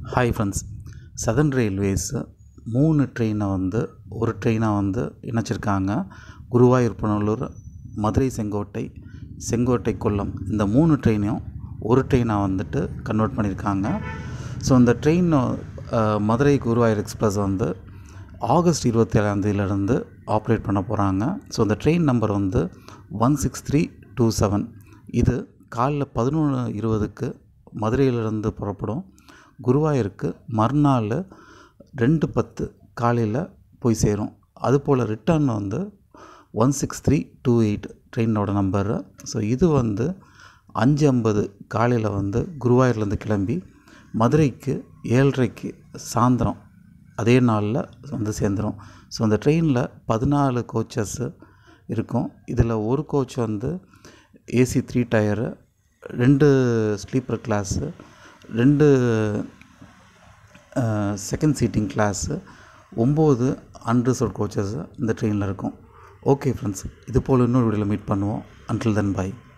hi friends southern railways மூணு ட்ரெயினை வந்து ஒரு ட்ரெயினாக வந்து இணைச்சிருக்காங்க குருவாயூர் புனலூர் மதுரை செங்கோட்டை செங்கோட்டை கொல்லம் இந்த மூணு ட்ரெயினையும் ஒரு ட்ரெயினாக வந்துட்டு கன்வெர்ட் பண்ணியிருக்காங்க ஸோ இந்த ட்ரெயின் மதுரை குருவாயூர் எக்ஸ்பிரஸ் வந்து ஆகஸ்ட் இருபத்தி ஏழாந்தேதியிலேருந்து ஆப்ரேட் பண்ண போகிறாங்க ஸோ இந்த ட்ரெயின் நம்பர் வந்து one six three two seven இது காலைல பதினொன்று இருபதுக்கு மதுரையிலிருந்து புறப்படும் குருவாயூருக்கு மறுநாள் ரெண்டு பத்து காலையில் போய் சேரும் அதுபோல் ரிட்டர்ன் வந்து one six three two eight ட்ரெயினோட நம்பரு ஸோ இது வந்து அஞ்சு ஐம்பது காலையில் வந்து குருவாயூர்லேருந்து கிளம்பி மதுரைக்கு ஏழரைக்கு சாயந்தரம் அதே நாளில் வந்து சேர்ந்துடும் ஸோ அந்த ட்ரெயினில் பதினாலு கோச்சஸ்ஸு இருக்கும் இதில் ஒரு கோச் வந்து ஏசி த்ரீ டயரு ரெண்டு ஸ்லீப்பர் கிளாஸு ரெண்டு செகண்ட் சீட்டிங் கிளாஸு ஒம்பது அன்ரிசர்வ் கோச்சஸ் இந்த ட்ரெயினில் இருக்கும் ஓகே ஃப்ரெண்ட்ஸ் இது போல் இன்னொரு வீடியோவில் மீட் பண்ணுவோம் அன்டில் தென் பை